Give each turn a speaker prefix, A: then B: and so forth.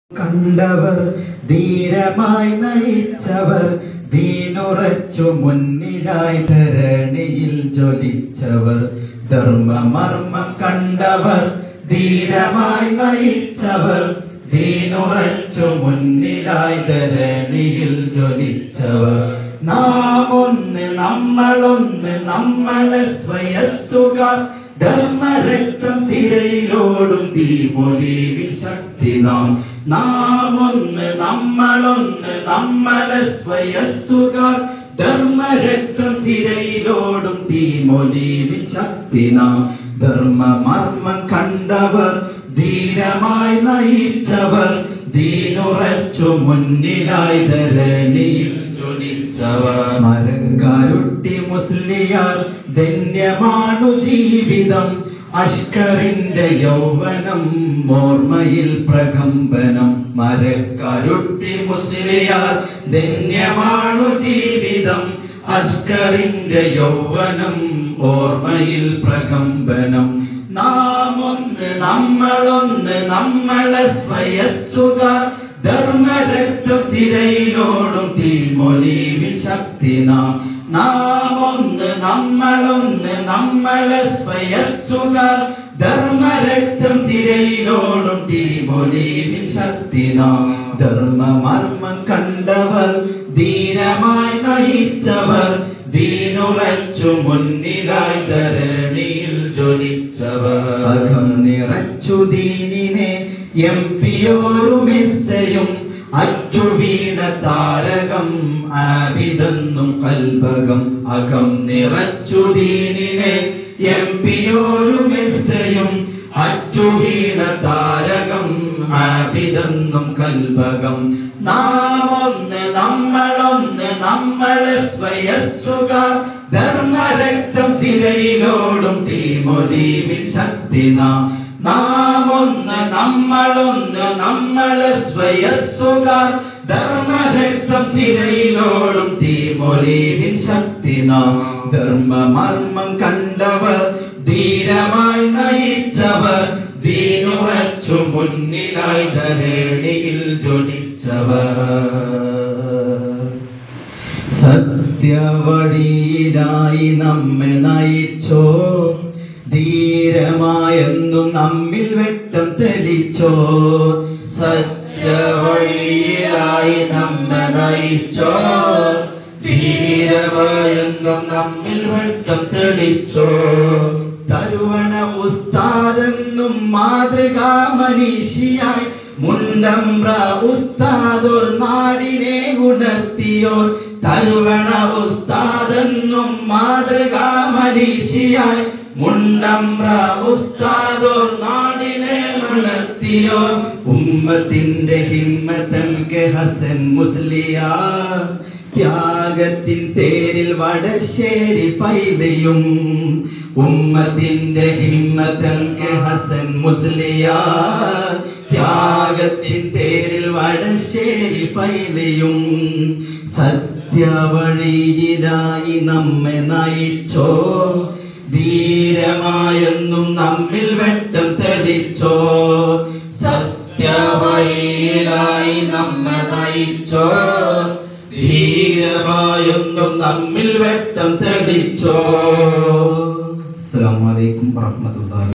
A: കണ്ടവർ ധീരമായി നയിച്ചവർ ദീനുറച്ചു മുന്നിലായി ധരണിയിൽ ജ്വലിച്ചവർ ധർമ്മമർമ്മം കണ്ടവർ ധീരമായി നയിച്ചവർ ദീനുറച്ചു മുന്നിലായി ധരണിയിൽ ജ്വലിച്ചവർ നാം ഒന്ന് നമ്മളൊന്ന് നമ്മളെ സ്വയസ്സുകാർ ധർമ്മരക്തം സിരയിലോടും തീമൊലിവിൻ ശക്തി നാം നാം ഒന്ന് നമ്മളൊന്ന് നമ്മളെ സ്വയസ്സുകാർ ധർമ്മരക്തം സിരയിലോടും തീമൊലിവിൻ ശക്തി നാം ധർമ്മമർമ്മം കണ്ടവർ ധീരമായി നയിച്ചവർ ദീനുറച്ചു മുന്നിലായി ധരണിയിൽ ജ്വലിച്ചവർ മരങ്കാരുട്ടി മുസ്ലിയാർ ധന്യമാണു ജീവിതം അഷ്കറിന്റെ യൗവനം ഓർമ്മയിൽ പ്രകമ്പനം മരക്കാരുട്ടി മുസ്ലിയാർ ധന്യമാണു ജീവിതം അഷ്കറിന്റെ യൗവനം ഓർമ്മയിൽ പ്രകമ്പനം നാം ഒന്ന് നമ്മളൊന്ന് നമ്മളെ സ്വയസ്സുകാർ ധർമ്മരക്തം സിരയിലോടും തീമൊലിവിൻ ശക്തി നാം നാം ഒന്ന് നമ്മളൊന്ന് നമ്മളെ സ്വയസ്സുകാർ ധർമ്മരക്തം സിരയിലോടും തീമൊലിവിൻ ശക്തി നാം ധർമ്മമർമ്മം കണ്ടവർ ധീരമായി നയിച്ചവർ ദീനുറച്ചു മുന്നിലായി ധരണിയിൽ ജ്വലിച്ചവർ അകം നിറച്ചു ദീനിനെ എം പിയോരും എസ്സയും അറ്റു വീണ താരകം ആബിതെന്നും കൽബകം അകം നിറച്ചു ദീനിനെ എം പിയോരും എസ്സയും അറ്റു വീണ താരകം ആബിതെന്നും കൽബകം നാം ഒന്ന് നമ്മളൊന്ന് നമ്മളെ സ്വയസ്സുകാർ ധർമ്മരക്തം സിരയിലോടും തീമൊലിവിൻ ശക്തി നാം നാം ഒന്ന് നമ്മളൊന്ന് നമ്മളെ സ്വയസ്സുകാർ ധർമ്മരക്തം സിരയിലോടും തീമൊലിവിൻ ശക്തി നാം ധർമ്മമർമ്മം കണ്ടവർ ധീരമായി നയിച്ചവർ ദീനുറച്ചു മുന്നിലായി ധരണിയിൽ ജ്വലിച്ചവർ സത്യവഴിയിലായി നമ്മെ നയിച്ചോ ധീരമായെന്നു നമ്മിൽ വെട്ടം തെളിച്ചോ സത്യവഴിയിലായി നമ്മെ നയിച്ചോ ധീരമായെന്നും നമ്മിൽ വെട്ടം തെളിച്ചോ തരുവണ ഉസ്താദെന്നും മാതൃകാ മനീഷിയായി മുണ്ടമ്ര ഉസ്താദോർ നാടിനെ ഉണർത്തിയോർ തരുവണ ഉസ്താദെന്നും മാതൃകാ മനീഷിയായി മുണ്ടമ്ര ഉസ്താദോർ നാടിനെ ഉണർത്തിയോർ ഉമ്മത്തിന്റെ ഹിമ്മത്തൻ കെ ഹസൻ മുസ്ലിയാർ ത്യാഗത്തിൻ തേരിൽ വടശ്ശേരി ഫൈലയും ഉമ്മത്തിന്റെ ഹിമ്മത്തൻ കെ ഹസൻ മുസ്ലിയാർ ത്യാഗത്തിൻ തേരിൽ വടശ്ശേരി ഫൈലയും സത്യവഴിയിലായി നമ്മെ നയിച്ചോ ധീരമായെന്നും നമ്മിൽ വെട്ടം തെളിച്ചോ സത്യവഴിയിലായി നമ്മെ നയിച്ചോ ധീരമായൊന്നും നമ്മിൽ വെട്ടം തെളിച്ചോ അസ്സലാമു അലൈക്കും വറഹ്മത്തുള്ളാഹി